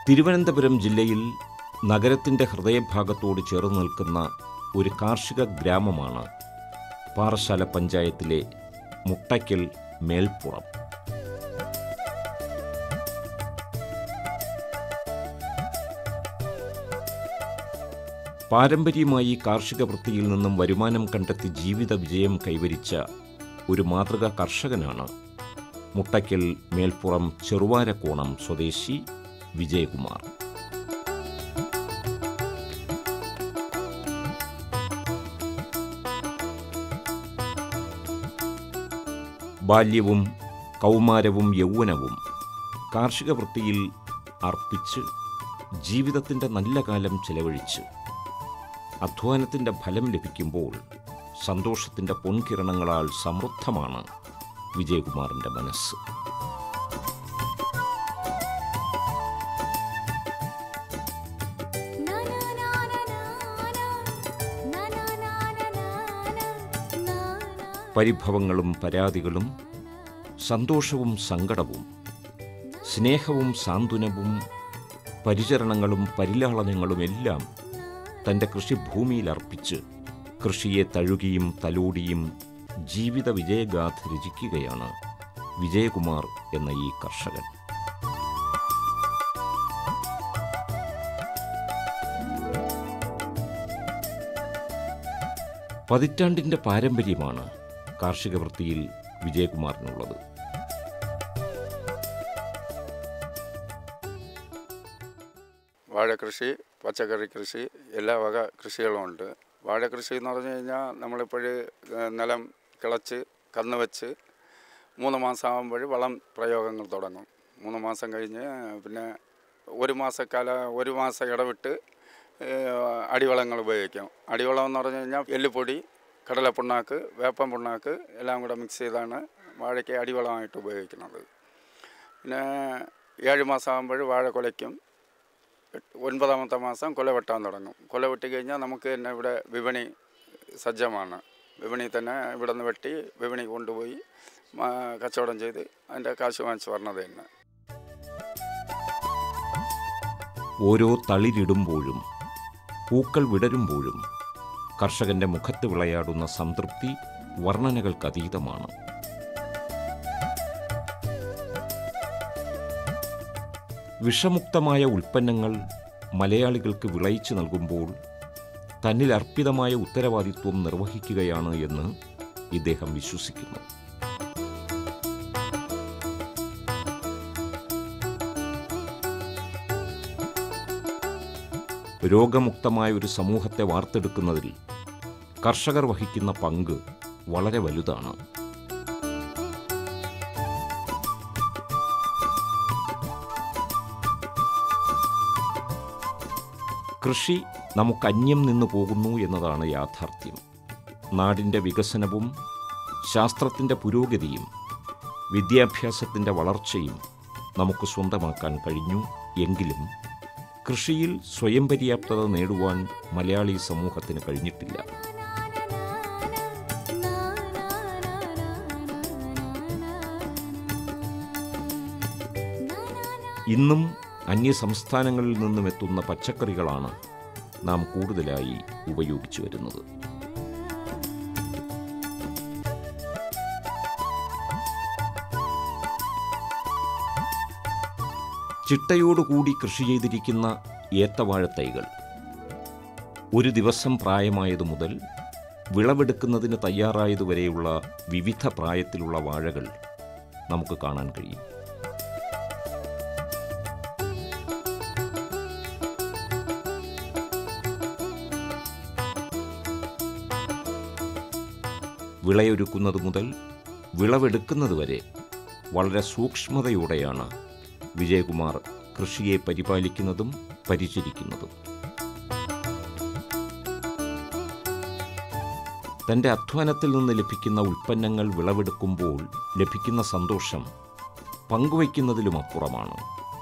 തിരുവനന്തപുരം ജില്ലയിൽ നഗരത്തിൻ്റെ ഹൃദയഭാഗത്തോട് ചേർന്ന് നിൽക്കുന്ന ഒരു കാർഷിക ഗ്രാമമാണ് പാറശാല പഞ്ചായത്തിലെ മുട്ടയ്ക്കൽ മേൽപ്പുറം പാരമ്പര്യമായി കാർഷിക വൃത്തിയിൽ നിന്നും വരുമാനം കണ്ടെത്തി ജീവിത വിജയം കൈവരിച്ച ഒരു മാതൃക കർഷകനാണ് മുട്ടയ്ക്കൽ മേൽപ്പുറം ചെറുവാരക്കോണം സ്വദേശി വിജയകുമാർ ബാല്യവും കൗമാരവും യൗവനവും കാർഷിക വൃത്തിയിൽ അർപ്പിച്ച് ജീവിതത്തിൻ്റെ നല്ല കാലം ചെലവഴിച്ച് അധ്വാനത്തിൻ്റെ ഫലം ലഭിക്കുമ്പോൾ സന്തോഷത്തിൻ്റെ പൊൻകിരണങ്ങളാൽ സമൃദ്ധമാണ് വിജയകുമാറിൻ്റെ മനസ്സ് പരിഭവങ്ങളും പരാതികളും സന്തോഷവും സങ്കടവും സ്നേഹവും സാന്ത്വനവും പരിചരണങ്ങളും പരിലാളനങ്ങളുമെല്ലാം തൻ്റെ കൃഷിഭൂമിയിൽ അർപ്പിച്ച് കൃഷിയെ തഴുകിയും തലോടിയും ജീവിത വിജയഗാഥ രചിക്കുകയാണ് വിജയകുമാർ എന്ന ഈ കർഷകൻ പതിറ്റാണ്ടിൻ്റെ പാരമ്പര്യമാണ് കാർഷിക വൃത്തിയിൽ വിജയകുമാറിനുള്ളത് വാഴക്കൃഷി പച്ചക്കറി കൃഷി എല്ലാ വക കൃഷികളും ഉണ്ട് വാഴക്കൃഷി എന്ന് പറഞ്ഞു കഴിഞ്ഞാൽ നമ്മളിപ്പോൾ നിലം കിളച്ച് കന്ന് വെച്ച് മൂന്ന് മാസം ആകുമ്പോൾ വളം പ്രയോഗങ്ങൾ തുടങ്ങും മൂന്ന് മാസം കഴിഞ്ഞ് പിന്നെ ഒരു മാസക്കാല ഒരു മാസം ഇടവിട്ട് ഏഹ്, അടിവളങ്ങൾ ഉപയോഗിക്കും അടിവളം എന്ന് പറഞ്ഞു കഴിഞ്ഞാൽ എല്ലുപൊടി കടലപ്പിണ്ണാക്ക് വേപ്പൻ പിണ്ണാക്ക് എല്ലാം കൂടെ മിക്സ് ചെയ്താണ് വാഴയ്ക്ക് അടിവളമായിട്ട് ഉപയോഗിക്കുന്നത് പിന്നെ ഏഴ് മാസം ആകുമ്പോൾ വാഴ കുലയ്ക്കും എട്ട്- ഒൻപതാമത്തെ മാസം കൊല വെട്ടാൻ തുടങ്ങും കൊല വെട്ടി കഴിഞ്ഞാൽ നമുക്ക് തന്നെ ഇവിടെ വിപണി സജ്ജമാണ് വിപണി തന്നെ ഇവിടെ നിന്ന് വെട്ടി വിപണി കൊണ്ടുപോയി മാ- കച്ചവടം ചെയ്ത് അതിൻ്റെ കാശ് വാങ്ങിച്ച് വരണത് തന്നെ ഓരോ തളിരിടുമ്പോഴും പൂക്കൾ വിടരുമ്പോഴും കർഷകന്റെ മുഖത്ത് വിളയാടുന്ന സംതൃപ്തി വർണ്ണനകൾക്കതീതമാണ് വിഷമുക്തമായ ഉൽപ്പന്നങ്ങൾ മലയാളികൾക്ക് വിളയിച്ചു നൽകുമ്പോൾ തന്നിൽ അർപ്പിതമായ ഉത്തരവാദിത്വം നിർവഹിക്കുകയാണ് എന്ന് ഇദ്ദേഹം വിശ്വസിക്കുന്നു രോഗമുക്തമായ ഒരു സമൂഹത്തെ വാർത്തെടുക്കുന്നതിൽ കർഷകർ വഹിക്കുന്ന പങ്ക് വളരെ വലുതാണ് കൃഷി നമുക്ക് അന്യം നിന്നു പോകുന്നു എന്നതാണ് യാഥാർത്ഥ്യം നാടിൻ്റെ വികസനവും ശാസ്ത്രത്തിൻ്റെ പുരോഗതിയും വിദ്യാഭ്യാസത്തിൻ്റെ വളർച്ചയും നമുക്ക് സ്വന്തമാക്കാൻ കഴിഞ്ഞു എങ്കിലും കൃഷിയിൽ സ്വയം പര്യാപ്തത നേടുവാൻ മലയാളി സമൂഹത്തിന് കഴിഞ്ഞിട്ടില്ല ഇന്നും അന്യ സംസ്ഥാനങ്ങളിൽ നിന്നും എത്തുന്ന പച്ചക്കറികളാണ് നാം കൂടുതലായി ഉപയോഗിച്ചു വരുന്നത് ചിട്ടയോടുകൂടി കൃഷി ചെയ്തിരിക്കുന്ന ഏത്തവാഴത്തൈകൾ ഒരു ദിവസം പ്രായമായതു മുതൽ വിളവെടുക്കുന്നതിന് തയ്യാറായതുവരെയുള്ള വിവിധ പ്രായത്തിലുള്ള വാഴകൾ നമുക്ക് കാണാൻ കഴിയും വിളയൊരുക്കുന്നത് മുതൽ വിളവെടുക്കുന്നത് വരെ വളരെ സൂക്ഷ്മതയോടെയാണ് വിജയകുമാർ കൃഷിയെ പരിപാലിക്കുന്നതും പരിചരിക്കുന്നതും തൻ്റെ അധ്വാനത്തിൽ നിന്ന് ലഭിക്കുന്ന ഉൽപ്പന്നങ്ങൾ വിളവെടുക്കുമ്പോൾ ലഭിക്കുന്ന സന്തോഷം പങ്കുവയ്ക്കുന്നതിലുമപ്പുറമാണ്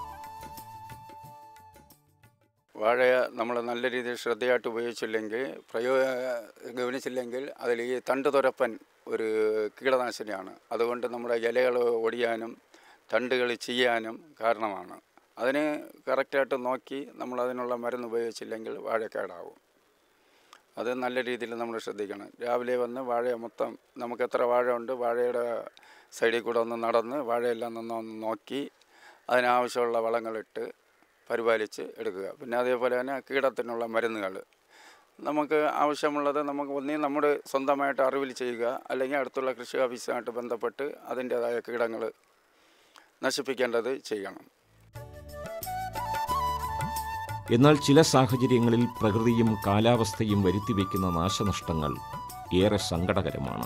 വാഴയെ നമ്മൾ നല്ല രീതിയിൽ ശ്രദ്ധയായിട്ട് ഉപയോഗിച്ചില്ലെങ്കിൽ പ്രയോ ഗവനിച്ചില്ലെങ്കിൽ അതിൽ ഈ തണ്ട് തുരപ്പൻ ഒരു കീടനാശിനിയാണ് അതുകൊണ്ട് നമ്മുടെ ഇലകൾ ഒടിയാനും തണ്ടുകൾ ചെയ്യാനും കാരണമാണ് അതിന് കറക്റ്റായിട്ട് നോക്കി നമ്മൾ അതിനുള്ള മരുന്ന് ഉപയോഗിച്ചില്ലെങ്കിൽ വാഴ കേടാവും അത് നല്ല രീതിയിൽ നമ്മൾ ശ്രദ്ധിക്കണം രാവിലെ വന്ന് വാഴ മൊത്തം നമുക്ക് എത്ര വാഴ ഉണ്ട് വാഴയുടെ സൈഡിൽ കൂടെ ഒന്ന് നടന്ന് വാഴയെല്ലാം നിന്ന് ഒന്ന് നോക്കി അതിനാവശ്യമുള്ള വളങ്ങളിട്ട് പരിപാലിച്ച് എടുക്കുക പിന്നെ അതേപോലെ തന്നെ കീടത്തിനുള്ള മരുന്നുകൾ നമുക്ക് ആവശ്യമുള്ളത് നമുക്ക് ഒന്നീ നമ്മുടെ സ്വന്തമായിട്ട് അറിവിൽ ചെയ്യുക അല്ലെങ്കിൽ അടുത്തുള്ള കൃഷി ഓഫീസുമായിട്ട് ബന്ധപ്പെട്ട് അതിൻ്റേതായ കീടങ്ങൾ നശിപ്പിക്കേണ്ടത് ചെയ്യണം എന്നാൽ ചില സാഹചര്യങ്ങളിൽ പ്രകൃതിയും കാലാവസ്ഥയും വരുത്തിവെക്കുന്ന നാശനഷ്ടങ്ങൾ ഏറെ സങ്കടകരമാണ്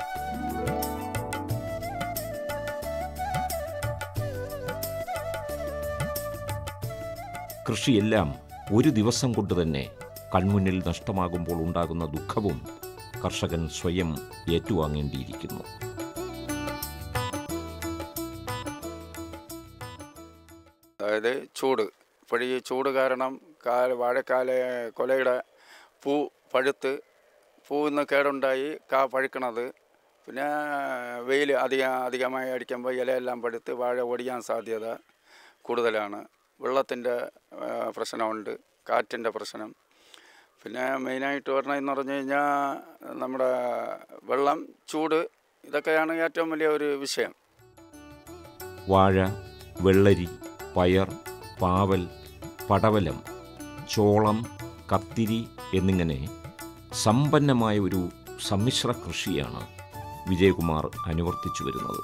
കൃഷിയെല്ലാം ഒരു ദിവസം കൊണ്ട് തന്നെ കൺമുന്നിൽ നഷ്ടമാകുമ്പോൾ ഉണ്ടാകുന്ന ദുഃഖവും കർഷകൻ സ്വയം ഏറ്റുവാങ്ങേണ്ടിയിരിക്കുന്നു അതായത് ചൂട് ഇപ്പോൾ ഈ ചൂട് കാരണം കാല വാഴക്കാല കൊലയുടെ പൂ പഴുത്ത് പൂവിന്ന് കേടുണ്ടായി കാ പഴുക്കണത് പിന്നെ വെയിൽ അധികം അധികമായി അടിക്കുമ്പോൾ ഇലയെല്ലാം പഴുത്ത് വാഴ ഒടിയാൻ സാധ്യത കൂടുതലാണ് വെള്ളത്തിൻ്റെ പ്രശ്നമുണ്ട് കാറ്റിൻ്റെ പ്രശ്നം പിന്നെ മെയിനായിട്ട് പറഞ്ഞതെന്ന് പറഞ്ഞു കഴിഞ്ഞാൽ നമ്മുടെ വെള്ളം ചൂട് ഇതൊക്കെയാണ് ഏറ്റവും വലിയ ഒരു വിഷയം വാഴ വെള്ളരി പയർ പാവൽ പടവലം ചോളം കത്തിരി എന്നിങ്ങനെ സമ്പന്നമായ ഒരു സമ്മിശ്ര കൃഷിയാണ് വിജയകുമാർ അനുവർത്തിച്ചു വരുന്നത്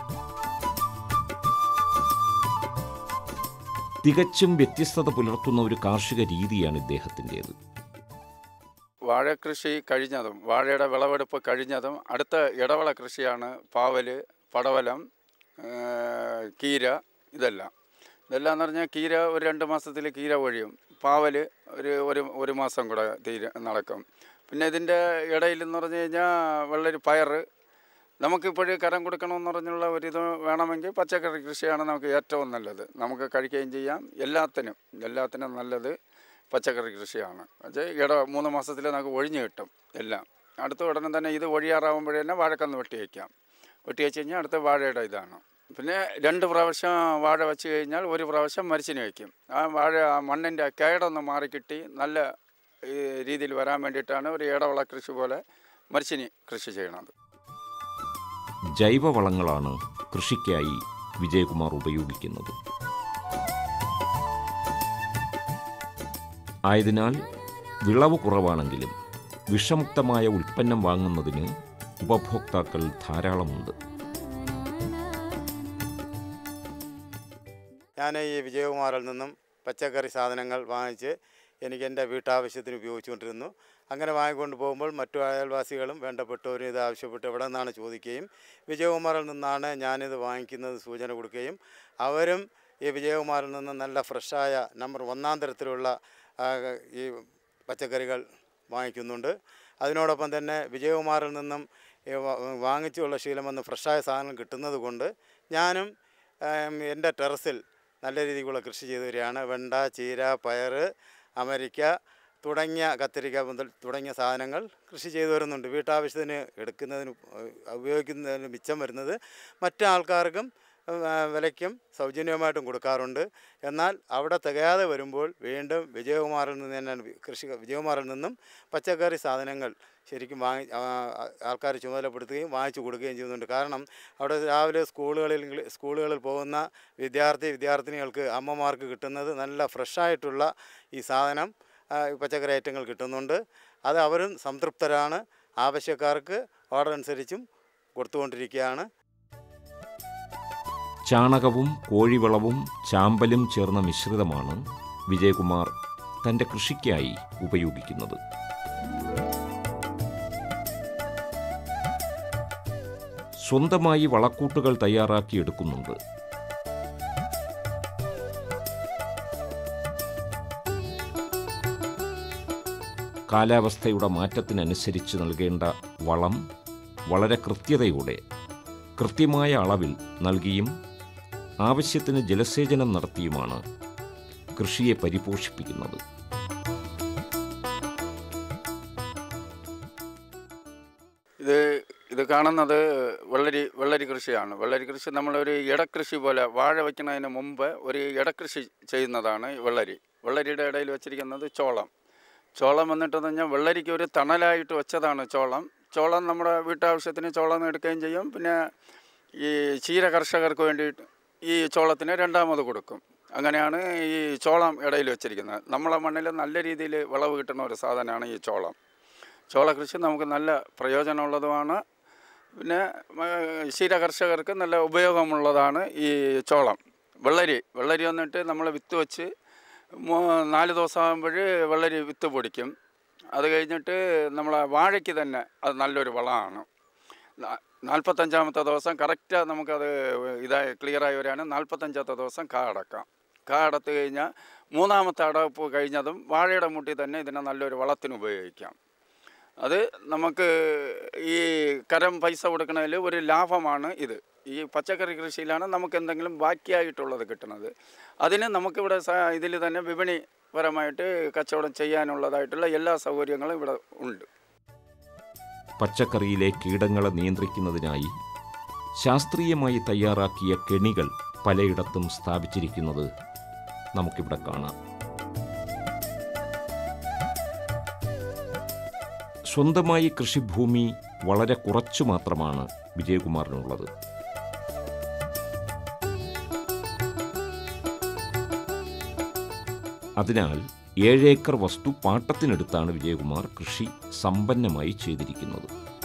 തികച്ചും വ്യത്യസ്തത പുലർത്തുന്ന ഒരു കാർഷിക രീതിയാണ് ഇദ്ദേഹത്തിൻ്റേത് വാഴക്കൃഷി കഴിഞ്ഞതും വാഴയുടെ വിളവെടുപ്പ് കഴിഞ്ഞതും അടുത്ത ഇടവള കൃഷിയാണ് പാവല് പടവലം ഏഹ് കീര ഇതെല്ലാം ഇതെല്ലാം എന്ന് പറഞ്ഞാൽ കീര ഒരു രണ്ട് മാസത്തിൽ കീര ഒഴിയും പാവല് ഒരു ഒരു ഒരു മാസം കൂടെ തീര നടക്കും പിന്നെ ഇതിൻ്റെ ഇടയിൽ എന്ന് പറഞ്ഞു കഴിഞ്ഞാൽ വെള്ളരി പയർ നമുക്കിപ്പോഴും കരം കൊടുക്കണമെന്ന് പറഞ്ഞുള്ള ഒരിത് വേണമെങ്കിൽ പച്ചക്കറി കൃഷിയാണ് നമുക്ക് ഏറ്റവും നല്ലത് നമുക്ക് കഴിക്കുകയും ചെയ്യാം എല്ലാത്തിനും എല്ലാത്തിനും നല്ലത് പച്ചക്കറി കൃഷിയാണ് പക്ഷേ ഇട മൂന്ന് മാസത്തിൽ നമുക്ക് ഒഴിഞ്ഞു കിട്ടും എല്ലാം അടുത്ത ഉടനെ തന്നെ ഇത് ഒഴിയാറാകുമ്പോഴേ തന്നെ വാഴക്കന്ന് വെട്ടി വയ്ക്കാം വെട്ടി വെച്ച് കഴിഞ്ഞാൽ അടുത്ത വാഴയുടെ ഇതാണ് പിന്നെ രണ്ട് പ്രാവശ്യം വാഴ വെച്ച് കഴിഞ്ഞാൽ ഒരു പ്രാവശ്യം മരിച്ചിന് വയ്ക്കും ആ വാഴ ആ മണ്ണിൻ്റെ കേടൊന്ന് മാറിക്കിട്ടി നല്ല ഈ രീതിയിൽ വരാൻ വേണ്ടിയിട്ടാണ് ഒരു ഇടവള കൃഷി പോലെ മരിച്ചിനി കൃഷി ചെയ്യണത് ജൈവവളങ്ങളാണ് കൃഷിക്കായി വിജയകുമാർ ഉപയോഗിക്കുന്നത് ആയതിനാൽ വിളവ് കുറവാണെങ്കിലും വിഷമുക്തമായ ഉൽപ്പന്നം വാങ്ങുന്നതിന് ഉപഭോക്താക്കൾ ധാരാളമുണ്ട് ഞാൻ ഈ വിജയകുമാറിൽ നിന്നും പച്ചക്കറി സാധനങ്ങൾ വാങ്ങിച്ച് എനിക്ക് എൻ്റെ വീട്ടാവശ്യത്തിന് ഉപയോഗിച്ചുകൊണ്ടിരുന്നു അങ്ങനെ വാങ്ങിക്കൊണ്ട് പോകുമ്പോൾ മറ്റു അയൽവാസികളും വേണ്ടപ്പെട്ടവരും ഇത് ആവശ്യപ്പെട്ട് എവിടെ നിന്നാണ് ചോദിക്കുകയും വിജയകുമാറിൽ നിന്നാണ് ഞാനിത് വാങ്ങിക്കുന്നത് സൂചന കൊടുക്കുകയും അവരും ഈ വിജയകുമാറിൽ നിന്ന് നല്ല ഫ്രഷായ നമ്പർ ഒന്നാം തരത്തിലുള്ള ആ, ഈ പച്ചക്കറികൾ വാങ്ങിക്കുന്നുണ്ട് അതിനോടൊപ്പം തന്നെ വിജയകുമാറിൽ നിന്നും ഈ വ- വാങ്ങിച്ചുള്ള ശീലമെന്ന് ഫ്രഷായ സാധനം കിട്ടുന്നത് കൊണ്ട് ഞാനും ഏം, എൻ്റെ ടെറസിൽ നല്ല രീതിക്കുള്ള കൃഷി ചെയ്തു വരികയാണ് വെണ്ട ചീര പയർ അമരിക്ക തുടങ്ങിയ കത്തിരിക്ക മുതൽ തുടങ്ങിയ സാധനങ്ങൾ കൃഷി ചെയ്തു വരുന്നുണ്ട് വീട്ടാവശ്യത്തിന് എടുക്കുന്നതിന് ഉപ- ഉപയോഗിക്കുന്നതിന് മിച്ചം വരുന്നത് മറ്റു ആൾക്കാർക്കും ആ, വിലയ്ക്കും സൗജന്യമായിട്ടും കൊടുക്കാറുണ്ട് എന്നാൽ അവിടെ തികയാതെ വരുമ്പോൾ വീണ്ടും വിജയകുമാറിൽ നിന്ന് തന്നെ കൃഷി വിജയകുമാറിൽ നിന്നും പച്ചക്കറി സാധനങ്ങൾ ശരിക്കും വാങ്ങി ആൾക്കാർ ചുമതലപ്പെടുത്തുകയും വാങ്ങിച്ചു കൊടുക്കുകയും ചെയ്യുന്നുണ്ട് കാരണം അവിടെ രാവിലെ സ്കൂളുകളിൽ സ്കൂളുകളിൽ പോകുന്ന വിദ്യാർത്ഥി വിദ്യാർത്ഥിനികൾക്ക് അമ്മമാർക്ക് കിട്ടുന്നത് നല്ല ഫ്രഷായിട്ടുള്ള ഈ സാധനം ആ, പച്ചക്കറി ഐറ്റങ്ങൾ കിട്ടുന്നുണ്ട് അത് അവരും സംതൃപ്തരാണ് ആവശ്യക്കാർക്ക് ഓർഡർ അനുസരിച്ചും കൊടുത്തുകൊണ്ടിരിക്കുകയാണ് ചാണകവും കോഴിവളവും ചാമ്പലും ചേർന്ന മിശ്രിതമാണ് വിജയകുമാർ തൻ്റെ കൃഷിക്കായി ഉപയോഗിക്കുന്നത് സ്വന്തമായി വളക്കൂട്ടുകൾ തയ്യാറാക്കിയെടുക്കുന്നുണ്ട് കാലാവസ്ഥയുടെ മാറ്റത്തിനനുസരിച്ച് നൽകേണ്ട വളം വളരെ കൃത്യതയോടെ കൃത്യമായ അളവിൽ നൽകിയും ആവശ്യത്തിന് ജലസേചനം നടത്തിയുമാണ് കൃഷിയെ പരിപോഷിപ്പിക്കുന്നത് ഇത് ഇത് കാണുന്നത് വെള്ളരി വെള്ളരി കൃഷിയാണ് വെള്ളരി കൃഷി നമ്മളൊരു ഇടക്കൃഷി പോലെ വാഴ വയ്ക്കുന്നതിന് മുമ്പ് ഒരു ഇടക്കൃഷി ചെയ്യുന്നതാണ് ഈ വെള്ളരി വെള്ളരിയുടെ ഇടയിൽ വെച്ചിരിക്കുന്നത് ചോളം ചോളം വന്നിട്ടെന്ന് പറഞ്ഞാൽ വെള്ളരിക്ക് ഒരു തണലായിട്ട് വെച്ചതാണ് ചോളം ചോളം നമ്മുടെ വീട്ടാവശ്യത്തിന് ചോളം എടുക്കുകയും ചെയ്യും പിന്നെ ഈ ചീര കർഷകർക്ക് വേണ്ടിയിട്ട് ഈ ചോളത്തിന് രണ്ടാമത് കൊടുക്കും അങ്ങനെയാണ് ഈ ചോളം ഇടയിൽ വെച്ചിരിക്കുന്നത് നമ്മളെ മണ്ണിൽ നല്ല രീതിയിൽ വിളവ് കിട്ടുന്ന ഒരു സാധനമാണ് ഈ ചോളം ചോള കൃഷി നമുക്ക് നല്ല പ്രയോജനമുള്ളതുമാണ് പിന്നെ ക്ഷീര കർഷകർക്ക് നല്ല ഉപയോഗമുള്ളതാണ് ഈ ചോളം വെള്ളരി വെള്ളരി വന്നിട്ട് നമ്മൾ വിത്ത് വെച്ച് മൂ- നാല് ദിവസമാകുമ്പോൾ വെള്ളരി വിത്ത് പൊടിക്കും അത് കഴിഞ്ഞിട്ട് നമ്മളെ വാഴയ്ക്ക് തന്നെ അത് നല്ലൊരു വളമാണ് നാ- നാൽപ്പത്തഞ്ചാമത്തെ ദിവസം കറക്റ്റ് നമുക്കത് ഇതായി ക്ലിയറായി വരാണ് നാൽപ്പത്തഞ്ചാമത്തെ ദിവസം കാ അടക്കാം കാ അടത്ത് കഴിഞ്ഞാൽ മൂന്നാമത്തെ അടപ്പ് കഴിഞ്ഞതും വാഴയുടെ മുട്ടി തന്നെ ഇതിനെ നല്ലൊരു വളത്തിന് ഉപയോഗിക്കാം അത് നമുക്ക് ഈ കരം പൈസ കൊടുക്കുന്നതിൽ ഒരു ലാഭമാണ് ഇത് ഈ പച്ചക്കറി കൃഷിയിലാണ് നമുക്ക് എന്തെങ്കിലും ബാക്കിയായിട്ടുള്ളത് കിട്ടുന്നത് അതിന് നമുക്കിവിടെ ഇതിൽ തന്നെ വിപണിപരമായിട്ട് കച്ചവടം ചെയ്യാനുള്ളതായിട്ടുള്ള എല്ലാ സൗകര്യങ്ങളും ഇവിടെ ഉണ്ട് പച്ചക്കറിയിലെ കീടങ്ങളെ നിയന്ത്രിക്കുന്നതിനായി ശാസ്ത്രീയമായി തയ്യാറാക്കിയ കെണികൾ പലയിടത്തും സ്ഥാപിച്ചിരിക്കുന്നത് നമുക്കിവിടെ കാണാം സ്വന്തമായി കൃഷിഭൂമി വളരെ കുറച്ചു മാത്രമാണ് വിജയകുമാറിനുള്ളത് അതിനാൽ ഏഴേക്കർ വസ്തു പാട്ടത്തിനെടുത്താണ് വിജയകുമാർ കൃഷി സമ്പന്നമായി ചെയ്തിരിക്കുന്നത്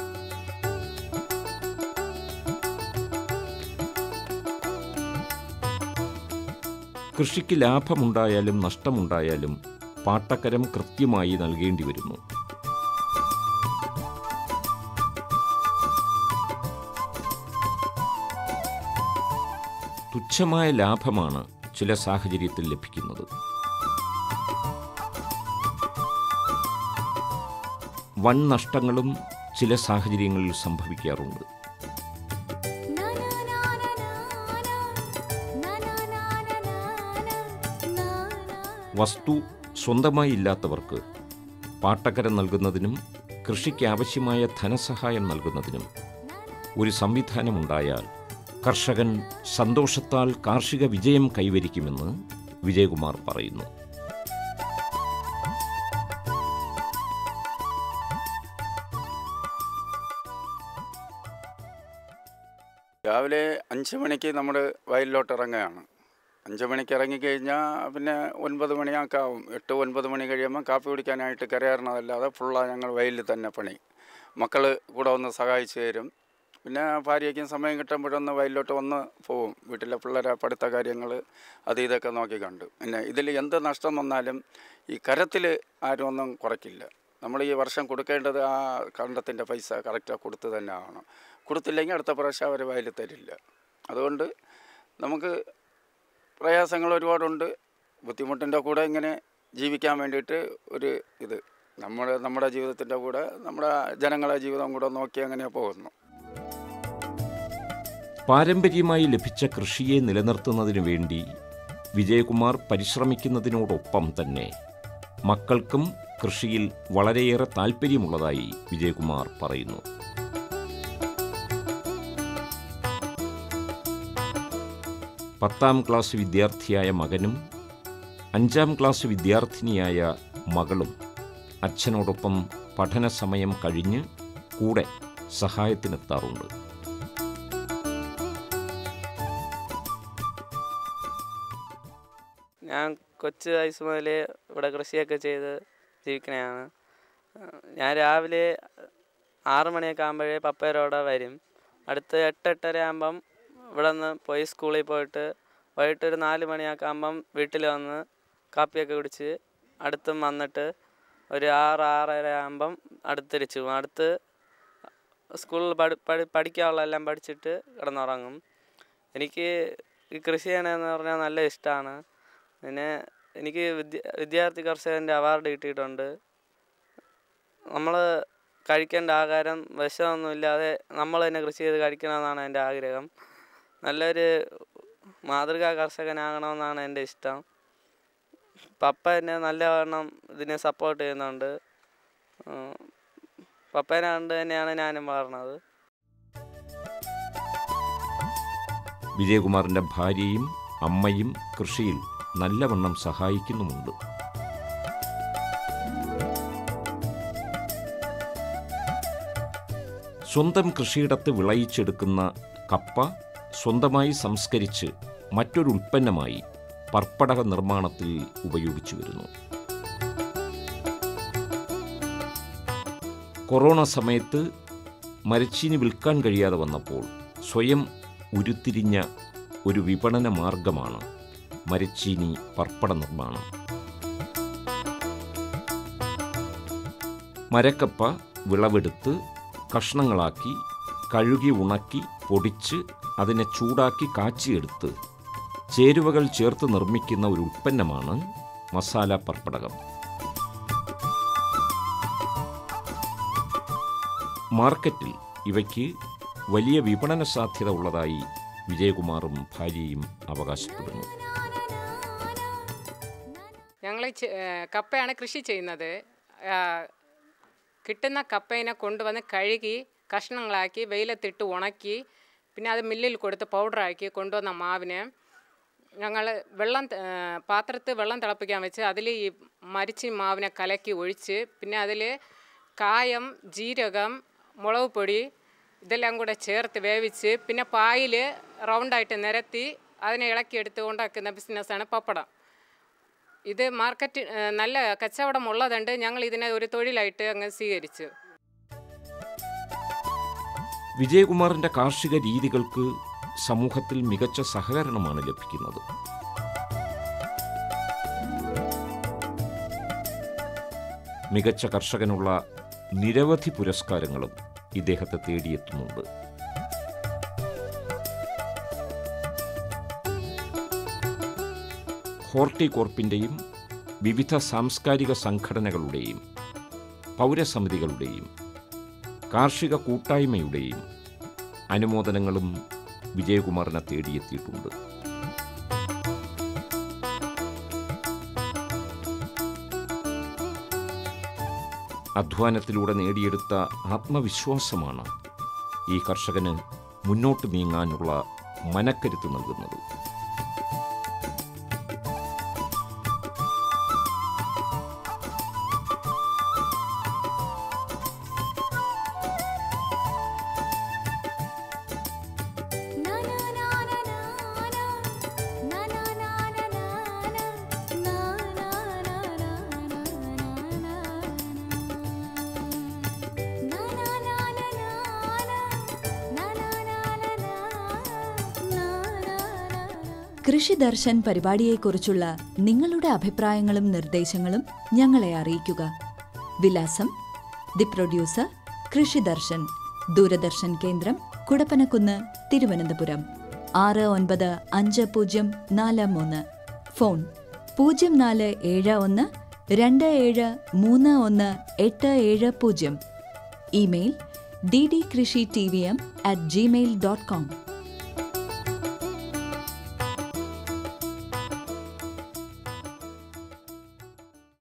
കൃഷിക്ക് ലാഭമുണ്ടായാലും നഷ്ടമുണ്ടായാലും പാട്ടക്കരം കൃത്യമായി നൽകേണ്ടി വരുന്നു തുച്ഛമായ ലാഭമാണ് ചില സാഹചര്യത്തിൽ ലഭിക്കുന്നത് വൻ നഷ്ടങ്ങളും ചില സാഹചര്യങ്ങളിൽ സംഭവിക്കാറുണ്ട് വസ്തു സ്വന്തമായി ഇല്ലാത്തവർക്ക് പാട്ടക്കരം നൽകുന്നതിനും കൃഷിക്ക് ആവശ്യമായ ധനസഹായം നൽകുന്നതിനും ഒരു സംവിധാനമുണ്ടായാൽ കർഷകൻ സന്തോഷത്താൽ കാർഷിക വിജയം കൈവരിക്കുമെന്ന് വിജയകുമാർ പറയുന്നു രാവിലെ അഞ്ച് മണിക്ക് നമ്മൾ വയലിലോട്ട് ഇറങ്ങുകയാണ് അഞ്ച് മണിക്ക് ഇറങ്ങിക്കഴിഞ്ഞാൽ പിന്നെ ഒൻപത് മണിയൊക്കെ ആവും എട്ട് ഒൻപത് മണി കഴിയുമ്പോൾ കാപ്പി കുടിക്കാനായിട്ട് കരയറണതല്ലാതെ ഫുള്ളാണ് ഞങ്ങൾ വയലിൽ തന്നെ പണി മക്കൾ കൂടെ ഒന്ന് സഹായിച്ചു തരും പിന്നെ ഭാര്യയ്ക്കും സമയം കിട്ടുമ്പോഴൊന്ന് വയലിലോട്ട് വന്ന് പോവും വീട്ടിലെ പിള്ളേരെ പഠിത്ത കാര്യങ്ങൾ അത് ഇതൊക്കെ നോക്കിക്കണ്ട് പിന്നെ ഇതിൽ എന്ത് നഷ്ടം വന്നാലും ഈ കരത്തിൽ ആരും ഒന്നും കുറയ്ക്കില്ല നമ്മൾ ഈ വർഷം കൊടുക്കേണ്ടത് ആ കണ്ടത്തിൻ്റെ പൈസ കറക്റ്റാണ് കൊടുത്ത് തന്നെ ആവണം കൊടുത്തില്ലെങ്കിൽ അടുത്ത പ്രാവശ്യം അവർ വയലിൽ തരില്ല അതുകൊണ്ട് നമുക്ക് പ്രയാസങ്ങൾ ഒരുപാടുണ്ട് ബുദ്ധിമുട്ടിൻ്റെ കൂടെ ഇങ്ങനെ ജീവിക്കാൻ വേണ്ടിയിട്ട് ഒരു ഇത് നമ്മുടെ നമ്മുടെ ജീവിതത്തിൻ്റെ കൂടെ നമ്മുടെ ജനങ്ങളെ ജീവിതം കൂടെ നോക്കി അങ്ങനെ പോകുന്നു പാരമ്പര്യമായി ലഭിച്ച കൃഷിയെ നിലനിർത്തുന്നതിനു വേണ്ടി വിജയകുമാർ പരിശ്രമിക്കുന്നതിനോടൊപ്പം തന്നെ മക്കൾക്കും കൃഷിയിൽ വളരെയേറെ താൽപ്പര്യമുള്ളതായി വിജയകുമാർ പറയുന്നു പത്താം ക്ലാസ് വിദ്യാർത്ഥിയായ മകനും അഞ്ചാം ക്ലാസ് വിദ്യാർത്ഥിനിയായ മകളും അച്ഛനോടൊപ്പം പഠന സമയം കഴിഞ്ഞ് കൂടെ സഹായത്തിനെത്താറുണ്ട് ഞാൻ കൊച്ചു വയസ്സ് മുതലേ ഇവിടെ കൃഷിയൊക്കെ ചെയ്ത് ജീവിക്കണതാണ് ഞാൻ രാവിലെ ആറ് മണിയൊക്കെ ആകുമ്പോഴേ പപ്പേരോടെ വരും അടുത്ത് എട്ട് എട്ടര ആകുമ്പം ഇവിടെ നിന്ന് പോയി സ്കൂളിൽ പോയിട്ട് വൈകിട്ട് ഒരു നാല് മണിയൊക്കെ ആകുമ്പം വീട്ടിൽ വന്ന് കാപ്പിയൊക്കെ കുടിച്ച് അടുത്തും വന്നിട്ട് ഒരു ആറ് ആറര ആകുമ്പം അടുത്ത് തിരിച്ചു പോകും അടുത്ത് സ്കൂളിൽ പഠി പഠി പഠിക്കാനുള്ള എല്ലാം പഠിച്ചിട്ട് കിടന്നുറങ്ങും എനിക്ക് ഈ കൃഷി ചെയ്യണമെന്ന് പറഞ്ഞാൽ നല്ല ഇഷ്ടമാണ് പിന്നെ എനിക്ക് വിദ്യ വിദ്യാർത്ഥി കർഷകൻ്റെ അവാർഡ് കിട്ടിയിട്ടുണ്ട് നമ്മൾ കഴിക്കേണ്ട ആഹാരം വിഷമൊന്നുമില്ലാതെ നമ്മൾ തന്നെ കൃഷി ചെയ്ത് കഴിക്കണമെന്നാണ് എൻ്റെ ആഗ്രഹം നല്ലൊരു മാതൃകാ കർഷകനാകണമെന്നാണ് എൻ്റെ ഇഷ്ടം പപ്പ എന്നെ നല്ലവണ്ണം ഇതിനെ സപ്പോർട്ട് ചെയ്യുന്നുണ്ട് ഉം. പപ്പേനെ കണ്ട് തന്നെയാണ് ഞാനും വളർന്നത് വിജയകുമാറിൻ്റെ ഭാര്യയും അമ്മയും കൃഷിയിൽ നല്ലവണ്ണം സഹായിക്കുന്നുമുണ്ട് സ്വന്തം കൃഷിയിടത്ത് വിളയിച്ചെടുക്കുന്ന കപ്പ സ്വന്തമായി സംസ്കരിച്ച് മറ്റൊരു ഉൽപ്പന്നമായി പർപ്പടക നിർമ്മാണത്തിൽ ഉപയോഗിച്ചു വരുന്നു കൊറോണ സമയത്ത് മരച്ചീനി വിൽക്കാൻ കഴിയാതെ വന്നപ്പോൾ സ്വയം ഉരുത്തിരിഞ്ഞ ഒരു വിപണന മാർഗമാണ് മരച്ചീനി പർപ്പട നിർമ്മാണം മരക്കപ്പ വിളവെടുത്ത് കഷ്ണങ്ങളാക്കി കഴുകി ഉണക്കി പൊടിച്ച് അതിനെ ചൂടാക്കി കാച്ചിയെടുത്ത് ചേരുവകൾ ചേർത്ത് നിർമ്മിക്കുന്ന ഒരു ഉൽപ്പന്നമാണ് മസാല പർപ്പടകം മാർക്കറ്റിൽ ഇവയ്ക്ക് വലിയ വിപണന സാധ്യത ഉള്ളതായി വിജയകുമാറും ഭാര്യയും അവകാശപ്പെടുന്നു ഞങ്ങൾ കപ്പയാണ് കൃഷി ചെയ്യുന്നത് ആ, കിട്ടുന്ന കപ്പയിനെ കൊണ്ടുവന്ന് കഴുകി കഷ്ണങ്ങളാക്കി വെയിലത്തിട്ട് ഉണക്കി പിന്നെ അത് മില്ലിൽ കൊടുത്ത് പൗഡറാക്കി കൊണ്ടുവന്ന മാവിനെ ഞങ്ങൾ വെള്ളം ത- ആ, പാത്രത്തിൽ വെള്ളം തിളപ്പിക്കാൻ വെച്ച് അതിൽ ഈ മരിച്ചി മാവിനെ കലക്കി ഒഴിച്ച് പിന്നെ അതിൽ കായം ജീരകം മുളക് പൊടി ഇതെല്ലാം കൂടെ ചേർത്ത് വേവിച്ച് പിന്നെ പായിൽ റൗണ്ടായിട്ട് നിരത്തി അതിനെ ഇളക്കിയെടുത്ത് ഉണ്ടാക്കുന്ന ബിസിനസ്സാണ് പപ്പടം ഇത് മാർക്കറ്റ് ഏഹ്, നല്ല കച്ചവടം ഉള്ളതുണ്ട് ഞങ്ങൾ ഇതിനെ ഒരു തൊഴിലായിട്ട് അങ്ങ് സ്വീകരിച്ചു വിജയകുമാറിൻ്റെ കാർഷിക രീതികൾക്ക് സമൂഹത്തിൽ മികച്ച സഹകരണമാണ് ലഭിക്കുന്നത് മികച്ച കർഷകനുള്ള നിരവധി പുരസ്കാരങ്ങളും ഇദ്ദേഹത്തെ തേടിയെത്തുന്നുണ്ട് ഹോർട്ടികോർപ്പിൻ്റെയും വിവിധ സാംസ്കാരിക സംഘടനകളുടെയും പൗരസമിതികളുടെയും കാർഷിക കൂട്ടായ്മയുടെയും അനുമോദനങ്ങളും വിജയകുമാറിനെ തേടിയെത്തിയിട്ടുണ്ട് അധ്വാനത്തിലൂടെ നേടിയെടുത്ത ആത്മവിശ്വാസമാണ് ഈ കർഷകന് മുന്നോട്ട് നീങ്ങാനുള്ള മനക്കരുത്ത് നൽകുന്നത് കൃഷി ദർശൻ പരിപാടിയെക്കുറിച്ചുള്ള നിങ്ങളുടെ അഭിപ്രായങ്ങളും നിർദ്ദേശങ്ങളും ഞങ്ങളെ അറിയിക്കുക വിലാസം ദി പ്രൊഡ്യൂസർ കൃഷി ദർശൻ ദൂരദർശൻ കേന്ദ്രം കുടപ്പനക്കുന്ന് തിരുവനന്തപുരം ആറ് ഒൻപത് അഞ്ച് പൂജ്യം നാല് മൂന്ന് ഫോൺ പൂജ്യം നാല് ഏഴ് ഒന്ന് രണ്ട് ഏഴ് മൂന്ന് ഒന്ന് എട്ട് ഏഴ് പൂജ്യം email D D Krishi T V M at Gmail dot com